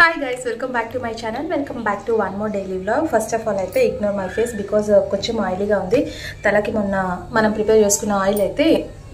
hi guys welcome back to my channel welcome back to one more daily vlog first of all అయితే ignore my face because కొంచెం ఆయిలీగా ఉంది తలకి మొన్న మనం ప్రిపేర్ చేసుకున్న ఆయిల్ అయితే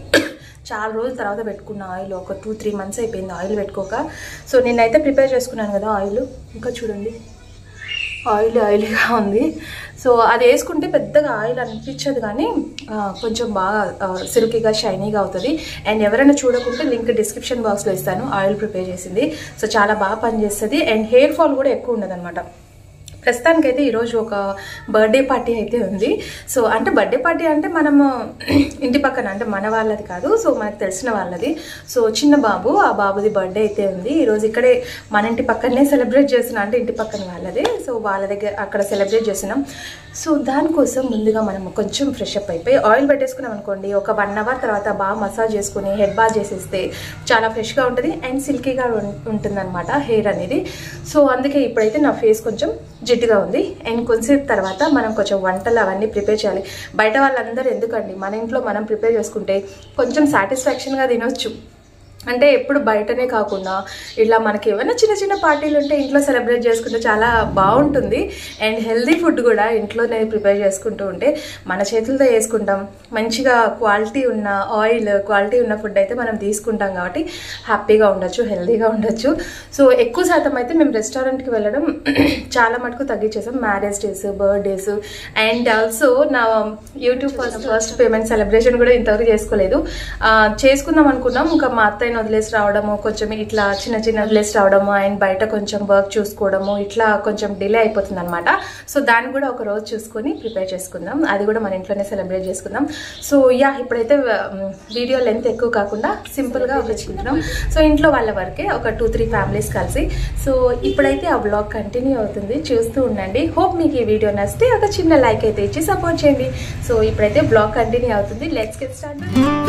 చాలా రోజుల తర్వాత పెట్టుకున్న ఆయిల్ ఒక టూ త్రీ మంత్స్ అయిపోయింది ఆయిల్ పెట్టుకోక సో నేనైతే ప్రిపేర్ చేసుకున్నాను కదా ఆయిల్ ఇంకా చూడండి ఆయిల్ ఆయిల్గా ఉంది సో అది వేసుకుంటే పెద్దగా ఆయిల్ అనిపించదు కానీ ఆ, కొంచెం బాగా సిల్కీగా షైనీగా అవుతుంది అండ్ ఎవరైనా చూడకుంటే లింక్ డిస్క్రిప్షన్ బాక్స్లో ఇస్తాను ఆయిల్ ప్రిపేర్ చేసింది సో చాలా బాగా పనిచేస్తుంది అండ్ హెయిర్ ఫాల్ కూడా ఎక్కువ ఉండదు ప్రస్తుతానికైతే ఈరోజు ఒక బర్త్డే పార్టీ అయితే ఉంది సో అంటే బర్త్డే పార్టీ అంటే మనము ఇంటి పక్కన అంటే మన వాళ్ళది కాదు సో మనకు తెలిసిన వాళ్ళది సో చిన్న బాబు ఆ బాబుది బర్త్డే అయితే ఉంది ఈరోజు ఇక్కడే మన ఇంటి పక్కనే సెలబ్రేట్ చేస్తున్నాం అంటే ఇంటి పక్కన వాళ్ళది సో వాళ్ళ దగ్గర అక్కడ సెలబ్రేట్ చేస్తున్నాం సో దానికోసం ముందుగా మనం కొంచెం ఫ్రెష్ అప్ అయిపోయి ఆయిల్ పెట్టేసుకున్నాం అనుకోండి ఒక వన్ అవర్ తర్వాత బాగా మసాజ్ చేసుకుని హెడ్ బాత్ చేసేస్తే చాలా ఫ్రెష్గా ఉంటుంది అండ్ సిల్కీగా ఉంటుంది అనమాట హెయిర్ అనేది సో అందుకే ఇప్పుడైతే నా ఫేస్ కొంచెం జిడ్డుగా ఉంది అండ్ కొంచెం తర్వాత మనం కొంచెం వంటలు అవన్నీ ప్రిపేర్ చేయాలి బయట వాళ్ళందరూ ఎందుకండి మన ఇంట్లో మనం ప్రిపేర్ చేసుకుంటే కొంచెం సాటిస్ఫాక్షన్గా తినొచ్చు అంటే ఎప్పుడు బయటనే కాకుండా ఇట్లా మనకి ఏమైనా చిన్న చిన్న పార్టీలు ఉంటే ఇంట్లో సెలబ్రేట్ చేసుకుంటే చాలా బాగుంటుంది అండ్ హెల్దీ ఫుడ్ కూడా ఇంట్లోనే ప్రిపేర్ చేసుకుంటూ ఉంటే మన చేతులతో చేసుకుంటాం మంచిగా క్వాలిటీ ఉన్న ఆయిల్ క్వాలిటీ ఉన్న ఫుడ్ అయితే మనం తీసుకుంటాం కాబట్టి హ్యాపీగా ఉండొచ్చు హెల్దీగా ఉండొచ్చు సో ఎక్కువ శాతం అయితే మేము రెస్టారెంట్కి వెళ్ళడం చాలా మటుకు తగ్గించేసాం marriage days birthdays and also నా YouTube first first payment celebration కూడా ఇంతవరకు చేసుకోలేదు ఆ, చేసుకుందాం అనుకున్నాం ఇంకా మా అత్తయ్యని వదిలేసి రావడము కొంచెం ఇట్లా చిన్న చిన్న వదిలేసి రావడము అండ్ బయట కొంచెం వర్క్ చూసుకోవడము ఇట్లా కొంచెం డిలే అయిపోతుంది అనమాట సో దాన్ని కూడా ఒక రోజు చూసుకొని ప్రిపేర్ చేసుకుందాం అది కూడా మన ఇంట్లోనే సెలబ్రేట్ చేసుకుందాం సో యా ఇప్పుడైతే వీడియో లెంత్ ఎక్కువ కాకుండా సింపుల్గా వచ్చుకుంటున్నాం సో ఇంట్లో వాళ్ళ వరకే ఒక టూ త్రీ ఫ్యామిలీస్ కలిసి సో ఇప్పుడైతే ఆ బ్లాగ్ కంటిన్యూ అవుతుంది చూస్తూ ఉండండి హోప్ మీకు ఈ వీడియో నచ్చితే ఒక చిన్న లైక్ అయితే ఇచ్చి సపోర్ట్ చేయండి సో ఇప్పుడైతే బ్లాగ్ కంటిన్యూ అవుతుంది లెట్స్ గెట్ స్టార్ట్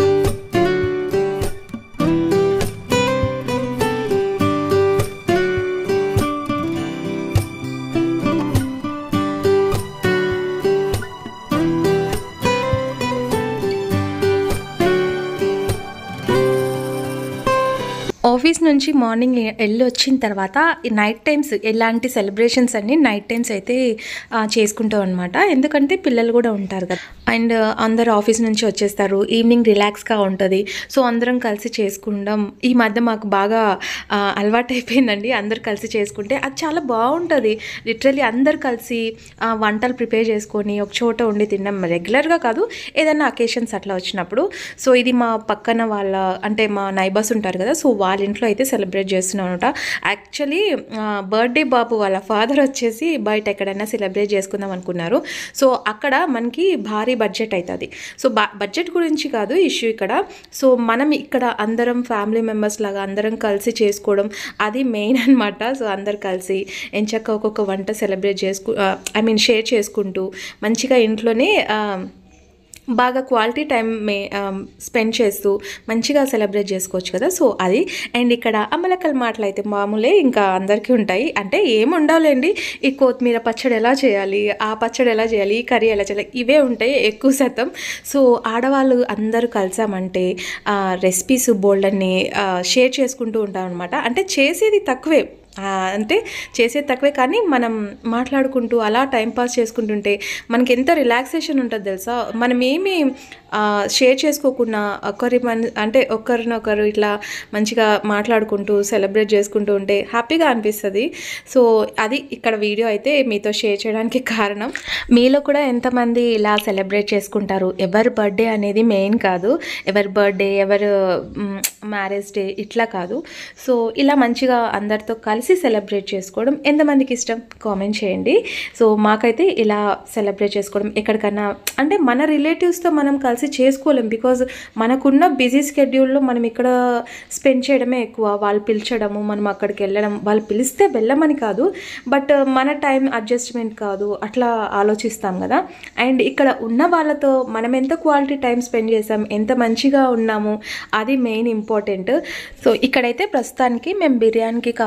ఆఫీస్ నుంచి మార్నింగ్ వెళ్ళి వచ్చిన తర్వాత ఈ నైట్ టైమ్స్ ఎలాంటి సెలబ్రేషన్స్ అన్ని నైట్ టైమ్స్ అయితే ఆ, చేసుకుంటాం అనమాట ఎందుకంటే పిల్లలు కూడా ఉంటారు కదా అండ్ అందరు ఆఫీస్ నుంచి వచ్చేస్తారు ఈవినింగ్ రిలాక్స్గా ఉంటుంది సో అందరం కలిసి చేసుకుంటాం ఈ మధ్య మాకు బాగా ఆ, అలవాటు అయిపోయిందండి అందరు కలిసి చేసుకుంటే అది చాలా బాగుంటుంది లిటరలీ అందరు కలిసి ఆ, వంటలు ప్రిపేర్ చేసుకొని ఒక చోట ఉండి తినడం రెగ్యులర్గా కాదు ఏదైనా అకేషన్స్ అట్లా వచ్చినప్పుడు సో ఇది మా పక్కన వాళ్ళ అంటే మా నైబర్స్ ఉంటారు కదా సో వాళ్ళ ఇంట్లో అయితే సెలబ్రేట్ చేస్తున్నాం అనమాట యాక్చువల్లీ బర్త్డే బాబు వాళ్ళ ఫాదర్ వచ్చేసి బయట ఎక్కడైనా సెలబ్రేట్ చేసుకుందాం అనుకున్నారు సో అక్కడ మనకి భారీ బడ్జెట్ అవుతుంది సో బా బడ్జెట్ గురించి కాదు ఇష్యూ ఇక్కడ సో మనం ఇక్కడ అందరం ఫ్యామిలీ మెంబర్స్ లాగా అందరం కలిసి చేసుకోవడం అది మెయిన్ అనమాట సో అందరు కలిసి ఎంచక్క ఒక్కొక్క వంట సెలబ్రేట్ చేసుకు ఐ మీన్ షేర్ చేసుకుంటూ మంచిగా ఇంట్లోనే ఆ, బాగా క్వాలిటీ టైం మే స్పెండ్ చేస్తూ మంచిగా సెలబ్రేట్ చేసుకోవచ్చు కదా సో అది అండ్ ఇక్కడ అమలకల్ మాటలు అయితే మామూలే ఇంకా అందరికీ ఉంటాయి అంటే ఏం ఉండవులేండి ఈ కొత్తిమీర పచ్చడి ఎలా చేయాలి ఆ పచ్చడి ఎలా చేయాలి ఈ కర్రీ ఎలా చేయాలి ఇవే ఉంటాయి ఎక్కువ శాతం సో ఆడవాళ్ళు అందరూ కలిసామంటే రెసిపీస్ బోల్డన్ని షేర్ చేసుకుంటూ ఉంటాం అనమాట అంటే చేసేది తక్కువే ఆ, అంటే చేసేది తక్కువే కానీ మనం మాట్లాడుకుంటూ అలా టైం పాస్ చేసుకుంటుంటే మనకి ఎంత రిలాక్సేషన్ ఉంటుంది తెలుసా మనం ఏమి షేర్ చేసుకోకుండా ఒకరి మన అంటే ఒకరినొకరు ఇట్లా మంచిగా మాట్లాడుకుంటూ సెలబ్రేట్ చేసుకుంటూ ఉంటే హ్యాపీగా అనిపిస్తుంది సో అది ఇక్కడ వీడియో అయితే మీతో షేర్ చేయడానికి కారణం మీలో కూడా ఎంతమంది ఇలా సెలబ్రేట్ చేసుకుంటారు ఎవరి బర్త్డే అనేది మెయిన్ కాదు ఎవరి బర్త్డే ఎవరు మ్యారేజ్ డే ఇట్లా కాదు సో ఇలా మంచిగా అందరితో కలిసి సెలబ్రేట్ చేసుకోవడం ఎంతమందికి ఇష్టం కామెంట్ చేయండి సో మాకైతే ఇలా సెలబ్రేట్ చేసుకోవడం ఎక్కడికన్నా అంటే మన రిలేటివ్స్తో మనం కలిసి చేసుకోలేం బికాజ్ మనకున్న బిజీ స్కెడ్యూల్లో మనం ఇక్కడ స్పెండ్ చేయడమే ఎక్కువ వాళ్ళు పిలిచడము మనం అక్కడికి వెళ్ళడం వాళ్ళు పిలిస్తే వెళ్ళమని కాదు బట్ మన టైం అడ్జస్ట్మెంట్ కాదు అట్లా ఆలోచిస్తాం కదా అండ్ ఇక్కడ ఉన్న వాళ్ళతో మనం ఎంత క్వాలిటీ టైం స్పెండ్ చేసాం ఎంత మంచిగా ఉన్నాము అది మెయిన్ ఇంపార్టెంట్ సో ఇక్కడైతే ప్రస్తుతానికి మేము బిర్యానీకి కావాల్సిన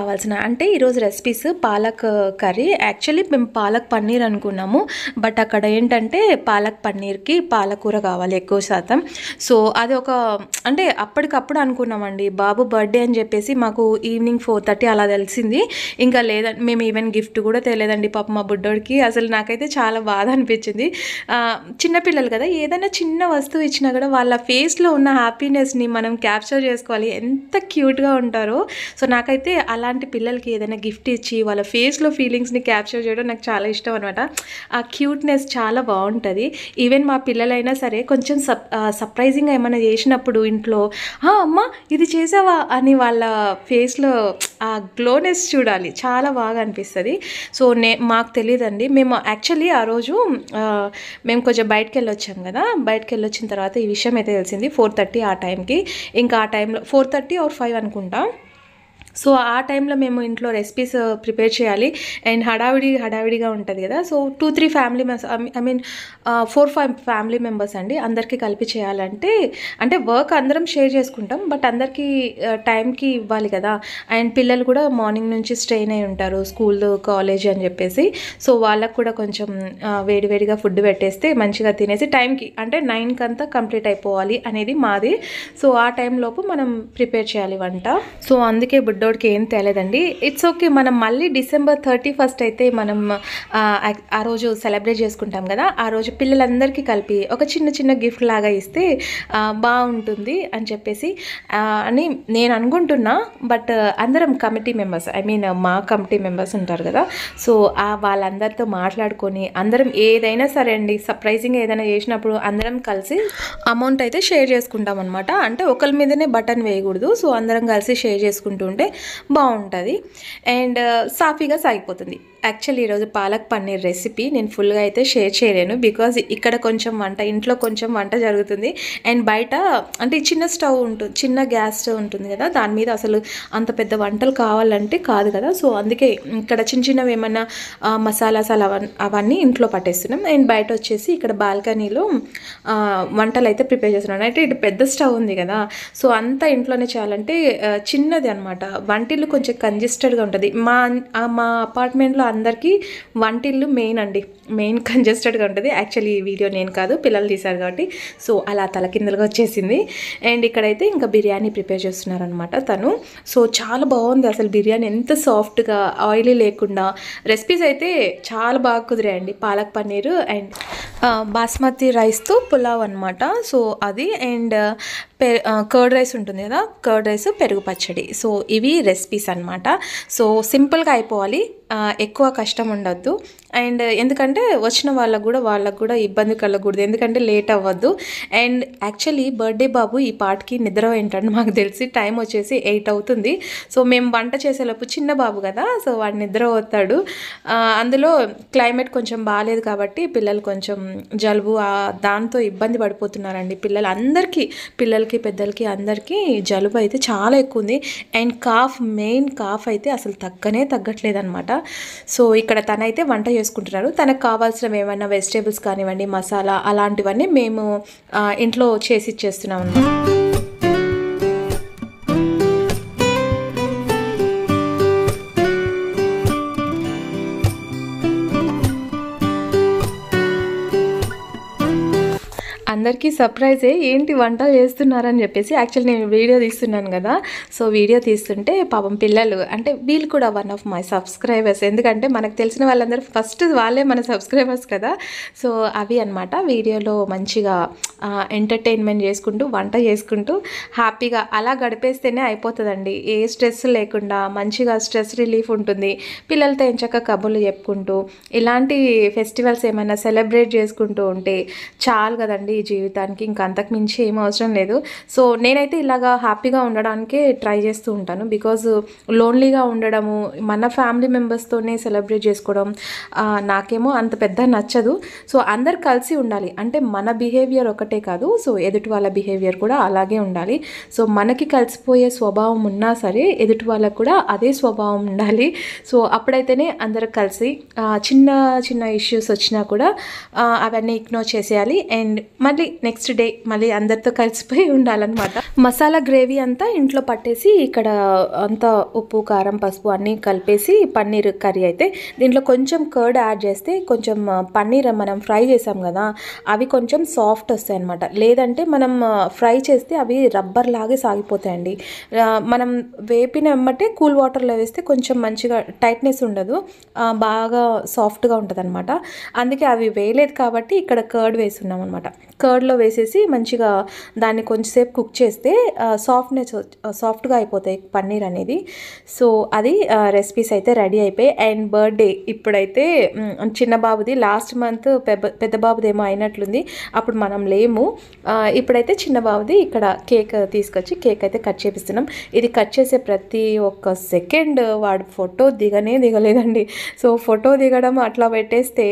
అంటే ఈరోజు రెసిపీస్ పాలక్ కర్రీ యాక్చువల్లీ మేము పాలక్ పన్నీర్ అనుకున్నాము బట్ అక్కడ ఏంటంటే పాలక్ పన్నీర్కి పాలకూర కావాలి ఎక్కువ శాతం సో అది ఒక అంటే అప్పటికప్పుడు అనుకున్నామండి బాబు బర్త్డే అని చెప్పేసి మాకు ఈవినింగ్ ఫోర్ థర్టీ అలా తెలిసింది ఇంకా లేదండి మేము ఈవెన్ గిఫ్ట్ కూడా తెలియదండి పాప మా బుడ్డోడికి అసలు నాకైతే చాలా బాధ అనిపించింది ఆ, చిన్నపిల్లలు కదా ఏదైనా చిన్న వస్తువు ఇచ్చినా కూడా వాళ్ళ ఫేస్లో ఉన్న హ్యాపీనెస్ని మనం క్యాప్చర్ చేసుకోవాలి ఎంత క్యూట్గా ఉంటారో సో నాకైతే అలాంటి పిల్లలకి ఏదైనా గిఫ్ట్ ఇచ్చి వాళ్ళ ఫేస్లో ఫీలింగ్స్ని క్యాప్చర్ చేయడం నాకు చాలా ఇష్టం అనమాట ఆ క్యూట్నెస్ చాలా బాగుంటుంది ఈవెన్ మా పిల్లలైనా సరే కొంచెం సప్ సర్ప్రైజింగ్గా ఏమైనా చేసినప్పుడు ఇంట్లో "ఆ, అమ్మ ఇది చేసావా అని వాళ్ళ ఫేస్లో ఆ గ్లోనెస్ చూడాలి చాలా బాగా అనిపిస్తుంది సో నే మాకు తెలియదండి మేము యాక్చువల్లీ ఆ రోజు ఆ, మేము కొంచెం బయటకు వెళ్ళొచ్చాం కదా బయటకు వెళ్ళొచ్చిన తర్వాత ఈ విషయం అయితే తెలిసింది ఫోర్ థర్టీ ఆ టైంకి ఇంకా ఆ టైంలో ఫోర్ థర్టీ ఆర్ ఫైవ్ అనుకుంటా సో ఆ టైంలో మేము ఇంట్లో రెసిపీస్ ప్రిపేర్ చేయాలి అండ్ హడావిడి హడావిడిగా ఉంటుంది కదా so two three family members I mean four five family members అండి అందరికీ కలిపి చేయాలంటే అంటే వర్క్ అందరం షేర్ చేసుకుంటాం బట్ అందరికీ టైంకి ఇవ్వాలి కదా అండ్ పిల్లలు కూడా మార్నింగ్ నుంచి స్ట్రెయిన్ అయి ఉంటారు స్కూల్ కాలేజ్ అని చెప్పేసి సో వాళ్ళకు కూడా కొంచెం ఆ, వేడివేడిగా ఫుడ్ పెట్టేస్తే మంచిగా తినేసి టైంకి అంటే నైన్కి అంతా కంప్లీట్ అయిపోవాలి అనేది మాది సో ఆ టైం లోపు మనం ప్రిపేర్ చేయాలి వంట సో అందుకే బుడ్డోడికి ఏం తేలేదండి ఇట్స్ ఓకే మనం మళ్ళీ డిసెంబర్ థర్టీ ఫస్ట్ అయితే మనం ఆ, ఆ రోజు సెలబ్రేట్ చేసుకుంటాం కదా ఆ రోజు పిల్లలందరికీ కలిపి ఒక చిన్న చిన్న గిఫ్ట్ లాగా ఇస్తే ఆ, బాగుంటుంది అని చెప్పేసి ఆ, అని నేను అనుకుంటున్నా బట్ అందరం కమిటీ మెంబర్స్ ఐ మీన్ మా కమిటీ మెంబర్స్ ఉంటారు కదా సో ఆ వాళ్ళందరితో మాట్లాడుకొని అందరం ఏదైనా సరే అండి సర్ప్రైజింగ్ ఏదైనా చేసినప్పుడు అందరం కలిసి అమౌంట్ అయితే షేర్ చేసుకుంటాం అనమాట అంటే ఒకరి మీదనే బటన్ వేయకూడదు సో అందరం కలిసి షేర్ చేసుకుంటూ ఉంటే బాగుంటుంది అండ్ సాఫీగా సాగిపోతుంది యాక్చువల్లీ ఈరోజు పాలక్ పన్నీర్ రెసిపీ నేను ఫుల్గా అయితే షేర్ చేయలేను బికాజ్ ఇక్కడ కొంచెం వంట ఇంట్లో కొంచెం వంట జరుగుతుంది అండ్ బయట అంటే ఈ చిన్న స్టవ్ ఉంటుంది చిన్న గ్యాస్ స్టవ్ ఉంటుంది కదా దాని మీద అసలు అంత పెద్ద వంటలు కావాలంటే కాదు కదా సో అందుకే ఇక్కడ చిన్న చిన్నవి ఏమన్నా ఆ, మసాలాస్ అలా అవన్- అవన్నీ ఇంట్లో పట్టేస్తున్నాం అండ్ బయట వచ్చేసి ఇక్కడ బాల్కనీలో ఆ, వంటలు అయితే ప్రిపేర్ చేస్తున్నాను అంటే ఇటు పెద్ద స్టవ్ ఉంది కదా సో అంతా ఇంట్లోనే చేయాలంటే ఆ, చిన్నది అనమాట వంటిల్లు కొంచెం కంజెస్టెడ్గా ఉంటుంది మా ఆ, మా అపార్ట్మెంట్లో అందరికీ వంటిల్లు మెయిన్ అండి మెయిన్ కంజెస్టెడ్గా ఉంటుంది యాక్చువల్లీ ఈ వీడియో నేను కాదు పిల్లలు తీశారు కాబట్టి సో అలా తలకిందులుగా వచ్చేసింది అండ్ ఇక్కడైతే ఇంకా బిర్యానీ ప్రిపేర్ చేస్తున్నారనమాట తను సో చాలా బాగుంది అసలు బిర్యానీ ఎంత సాఫ్ట్గా ఆయిలీ లేకుండా రెసిపీస్ అయితే చాలా బాగా కుదిరాయండి పాలక్ పన్నీర్ అండ్ ఆ, బాస్మతి రైస్తో పులావ్ అనమాట సో అది అండ్ పె కర్డ్ రైస్ ఉంటుంది కదా కర్డ్ రైస్ పెరుగు పచ్చడి సో ఇవి రెసిపీస్ అనమాట సో సింపుల్గా అయిపోవాలి ఆ, ఎక్కువ కష్టం ఉండొద్దు అండ్ ఎందుకంటే వచ్చిన వాళ్ళకు కూడా వాళ్ళకు కూడా ఇబ్బంది కలగకూడదు ఎందుకంటే లేట్ అవ్వద్దు అండ్ యాక్చువల్లీ బర్త్డే బాబు ఈ పాటకి నిద్ర ఏంటంటే మాకు తెలిసి టైం వచ్చేసి ఎయిట్ అవుతుంది సో మేము వంట చేసేలోపు చిన్న బాబు కదా సో వాడు నిద్ర పోతాడు ఆ, అందులో క్లైమేట్ కొంచెం బాగాలేదు కాబట్టి పిల్లలు కొంచెం జలుబు ఆ దాంతో ఇబ్బంది పడిపోతున్నారండి పిల్లలు అందరికీ పిల్లలకి పెద్దలకి అందరికీ జలుబు అయితే చాలా ఎక్కువ ఉంది అండ్ కాఫ్ మెయిన్ కాఫ్ అయితే అసలు తగ్గనే తగ్గట్లేదు అనమాట సో ఇక్కడ తనైతే వంట చేసుకుంటున్నారు తనకు కావాల్సిన ఏమైనా వెజిటేబుల్స్ కానివ్వండి మసాలా అలాంటివన్నీ మేము ఆ, ఇంట్లో చేసి ఇచ్చేస్తున్నాం అనమాట అందరికీ సర్ప్రైజే ఏంటి వంటలు చేస్తున్నారని చెప్పేసి యాక్చువల్లీ నేను వీడియో తీస్తున్నాను కదా సో వీడియో తీస్తుంటే పాపం పిల్లలు అంటే వీళ్ళు కూడా వన్ ఆఫ్ మై సబ్స్క్రైబర్స్ ఎందుకంటే మనకు తెలిసిన వాళ్ళందరూ ఫస్ట్ వాళ్ళే మన సబ్స్క్రైబర్స్ కదా సో అవి అనమాట వీడియోలో మంచిగా ఎంటర్టైన్మెంట్ చేసుకుంటూ వంట చేసుకుంటూ హ్యాపీగా అలా గడిపేస్తేనే అయిపోతుందండి ఏ స్ట్రెస్ లేకుండా మంచిగా స్ట్రెస్ రిలీఫ్ ఉంటుంది పిల్లలతో ఎంచక్క కబుర్లు చెప్పుకుంటూ ఇలాంటి ఫెస్టివల్స్ ఏమైనా సెలబ్రేట్ చేసుకుంటూ ఉంటే చాలు కదండి ఈ జీవితానికి ఇంకా అంతకు మించి ఏం అవసరం లేదు సో నేనైతే ఇలాగా హ్యాపీగా ఉండడానికే ట్రై చేస్తూ ఉంటాను బికాజ్ లోన్లీగా ఉండడము మన ఫ్యామిలీ మెంబర్స్తోనే సెలబ్రేట్ చేసుకోవడం ఆ, నాకేమో అంత పెద్ద నచ్చదు సో అందరు కలిసి ఉండాలి అంటే మన బిహేవియర్ ఒకటే కాదు సో ఎదుటి వాళ్ళ బిహేవియర్ కూడా అలాగే ఉండాలి సో మనకి కలిసిపోయే స్వభావం ఉన్నా సరే ఎదుటి వాళ్ళకు కూడా అదే స్వభావం ఉండాలి సో అప్పుడైతేనే అందరు కలిసి ఆ, చిన్న చిన్న ఇష్యూస్ వచ్చినా కూడా ఆ, అవన్నీ ఇగ్నోర్ చేసేయాలి అండ్ మళ్ళీ మళ్ళీ నెక్స్ట్ డే మళ్ళీ అందరితో కలిసిపోయి ఉండాలన్నమాట మసాలా గ్రేవీ అంతా ఇంట్లో పట్టేసి ఇక్కడ అంతా ఉప్పు కారం పసుపు అన్నీ కలిపేసి పన్నీర్ కర్రీ అయితే దీంట్లో కొంచెం కర్డ్ యాడ్ చేస్తే కొంచెం ఆ, పన్నీర్ మనం ఫ్రై చేసాం కదా అవి కొంచెం సాఫ్ట్ వస్తాయి అనమాట లేదంటే మనం ఫ్రై చేస్తే అవి రబ్బర్ లాగే సాగిపోతాయండి ఆ, మనం వేపిన వెంబటే కూల్ వాటర్లో వేస్తే కొంచెం మంచిగా టైట్నెస్ ఉండదు ఆ, బాగా సాఫ్ట్గా ఉంటుంది అనమాట అందుకే అవి వేయలేదు కాబట్టి ఇక్కడ కర్డ్ వేస్తున్నాం అనమాట కర్డ్లో వేసేసి మంచిగా దాన్ని కొంచెంసేపు కుక్ చేస్తే సాఫ్ట్నెస్ సాఫ్ట్గా అయిపోతాయి పన్నీర్ అనేది సో అది రెసిపీస్ అయితే రెడీ అయిపోయి అండ్ బర్త్డే ఇప్పుడైతే మ్, చిన్న బాబుది లాస్ట్ మంత్ పెద్ద పెద్ద బాబుది ఏమో అయినట్లుంది అప్పుడు మనం లేము ఆ, ఇప్పుడైతే చిన్న బాబుది ఇక్కడ కేక్ తీసుకొచ్చి కేక్ అయితే కట్ చేపిస్తున్నాం ఇది కట్ చేసే ప్రతి ఒక్క సెకండ్ వాడు ఫోటో దిగనే దిగలేదండి సో ఫోటో దిగడం అట్లా పెట్టేస్తే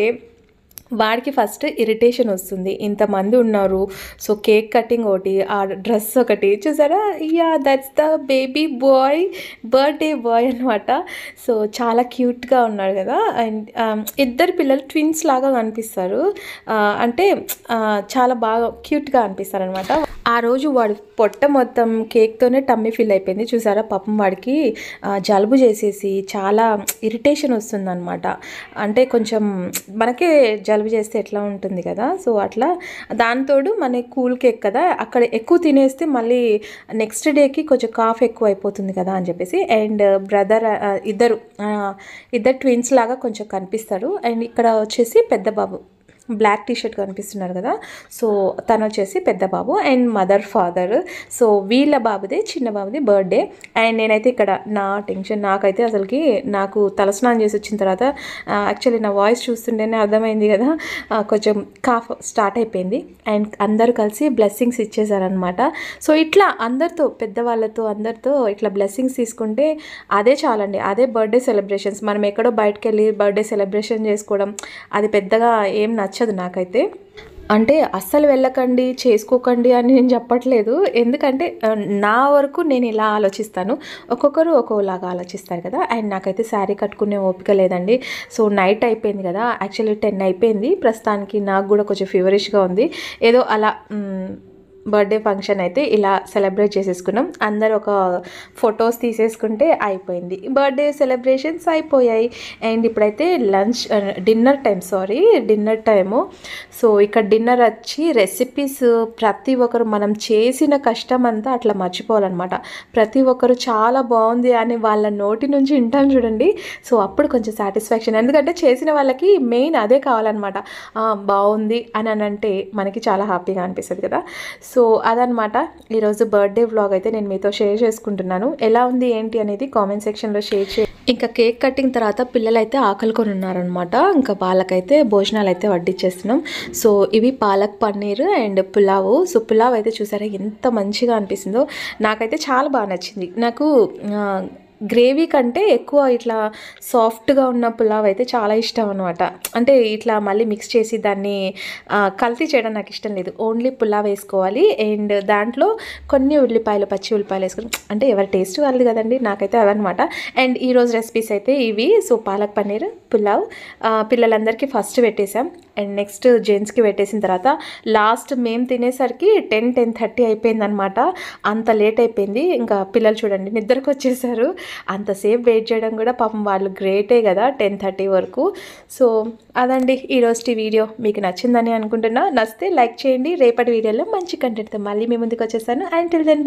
వాడికి ఫస్ట్ ఇరిటేషన్ వస్తుంది ఇంతమంది ఉన్నారు సో కేక్ కటింగ్ ఒకటి ఆ డ్రెస్ ఒకటి చూసారా yeah that's the baby boy birthday boy అనమాట సో చాలా క్యూట్గా ఉన్నాడు కదా అండ్ ఇద్దరు పిల్లలు ట్విన్స్ లాగా కనిపిస్తారు ఆ, అంటే ఆ, చాలా బాగా క్యూట్గా అనిపిస్తారు అనమాట ఆ రోజు వాడు పొట్ట మొత్తం కేక్తోనే టమ్మీ ఫిల్ అయిపోయింది చూసారా పాపం వాడికి ఆ, జలుబు చేసేసి చాలా ఇరిటేషన్ వస్తుందన్నమాట అంటే కొంచెం మనకే జలుబు చేస్తే ఎట్లా ఉంటుంది కదా సో అట్లా దాంతోడు మన కూల్ కేక్ కదా అక్కడ ఎక్కువ తినేస్తే మళ్ళీ నెక్స్ట్ డేకి కొంచెం కాఫ్ ఎక్కువ అయిపోతుంది కదా అని చెప్పేసి అండ్ బ్రదర్ ఇద్దరు ఆ, ఇద్దరు ట్విన్స్ లాగా కొంచెం కనిపిస్తారు అండ్ ఇక్కడ వచ్చేసి పెద్ద బాబు బ్లాక్ టీ షర్ట్ కనిపిస్తున్నారు కదా సో తను వచ్చేసి పెద్ద బాబు అండ్ మదర్ ఫాదర్ సో వీళ్ళ బాబుదే చిన్న బాబుది బర్త్డే అండ్ నేనైతే ఇక్కడ నా టెన్షన్ నాకైతే అసలుకి నాకు తలస్నానం చేసి వచ్చిన తర్వాత యాక్చువల్లీ నా వాయిస్ చూస్తుంటేనే అర్థమైంది కదా ఆ, కొంచెం కాఫ్ స్టార్ట్ అయిపోయింది అండ్ అందరూ కలిసి బ్లెస్సింగ్స్ ఇచ్చేసారనమాట సో ఇట్లా అందరితో పెద్దవాళ్ళతో అందరితో ఇట్లా బ్లెస్సింగ్స్ తీసుకుంటే అదే చాలండి అదే బర్త్డే సెలబ్రేషన్స్ మనం ఎక్కడో బయటకు వెళ్ళి బర్త్డే సెలబ్రేషన్ చేసుకోవడం అది పెద్దగా ఏం నచ్చదు నాకైతే అంటే అస్సలు వెళ్ళకండి చేసుకోకండి అని నేను చెప్పట్లేదు ఎందుకంటే ఆ, నా వరకు నేను ఇలా ఆలోచిస్తాను ఒక్కొక్కరు ఒక్కోలాగా ఆలోచిస్తారు కదా అండ్ నాకైతే శారీ కట్టుకునే ఓపిక లేదండి సో నైట్ అయిపోయింది కదా యాక్చువల్లీ టెన్ అయిపోయింది ప్రస్తుతానికి నాకు కూడా కొంచెం ఫీవరిష్గా ఉంది ఏదో అలా మ్, బర్త్డే ఫంక్షన్ అయితే ఇలా సెలబ్రేట్ చేసేసుకున్నాం అందరు ఒక ఫొటోస్ తీసేసుకుంటే అయిపోయింది బర్త్డే సెలబ్రేషన్స్ అయిపోయాయి అండ్ ఇప్పుడైతే lunch dinner time sorry dinner time so ఇక్కడ డిన్నర్ వచ్చి రెసిపీస్ ప్రతి ఒక్కరు మనం చేసిన కష్టం అంతా అట్లా మర్చిపోవాలన్నమాట ప్రతి ఒక్కరు చాలా బాగుంది అని వాళ్ళ నోటి నుంచి వింటాం చూడండి సో అప్పుడు కొంచెం సాటిస్ఫాక్షన్ ఎందుకంటే చేసిన వాళ్ళకి మెయిన్ అదే కావాలన్నమాట "ఆ, బాగుంది అని అని అంటే మనకి చాలా హ్యాపీగా అనిపిస్తుంది కదా సో అదనమాట ఈరోజు బర్త్డే వ్లాగ్ అయితే నేను మీతో షేర్ చేసుకుంటున్నాను ఎలా ఉంది ఏంటి అనేది కామెంట్ సెక్షన్లో షేర్ చే ఇంకా కేక్ కటింగ్ తర్వాత పిల్లలు అయితే ఆకలికొని ఉన్నారనమాట ఇంకా వాళ్ళకైతే భోజనాలు అయితే వడ్డించేస్తున్నాం సో ఇవి పాలక్ పన్నీర్ అండ్ పులావ్ సో పులావ్ అయితే చూసారా ఎంత మంచిగా అనిపిస్తుందో నాకైతే చాలా బాగా నచ్చింది నాకు ఆ, గ్రేవీ కంటే ఎక్కువ ఇట్లా సాఫ్ట్గా ఉన్న పులావ్ అయితే చాలా ఇష్టం అనమాట అంటే ఇట్లా మళ్ళీ మిక్స్ చేసి దాన్ని ఆ, కల్తీ చేయడం నాకు ఇష్టం లేదు ఓన్లీ పులావ్ వేసుకోవాలి అండ్ దాంట్లో కొన్ని ఉల్లిపాయలు పచ్చి ఉల్లిపాయలు వేసుకుని అంటే ఎవరి టేస్ట్ వాళ్ళది కదండి నాకైతే అవన్నమాట అండ్ ఈరోజు రెసిపీస్ అయితే ఇవి సో పాలక్ పన్నీర్ పులావ్ ఆ, పిల్లలందరికీ ఫస్ట్ పెట్టేసాం అండ్ నెక్స్ట్ జెంట్స్కి పెట్టేసిన తర్వాత లాస్ట్ మేము తినేసరికి టెన్ టెన్ థర్టీ అయిపోయిందనమాట అంత లేట్ అయిపోయింది ఇంకా పిల్లలు చూడండి నిద్రకు వచ్చేసారు అంతసేపు వెయిట్ చేయడం కూడా పాపం వాళ్ళు గ్రేటే కదా టెన్ థర్టీ వరకు సో అదండి ఈరోజు వీడియో మీకు నచ్చిందని అనుకుంటున్నా నచ్చితే లైక్ చేయండి రేపటి వీడియోలో మంచి కంటెంట్తో మళ్ళీ మీ ముందుకు వచ్చేసాను అండ్ టిల్ దెన్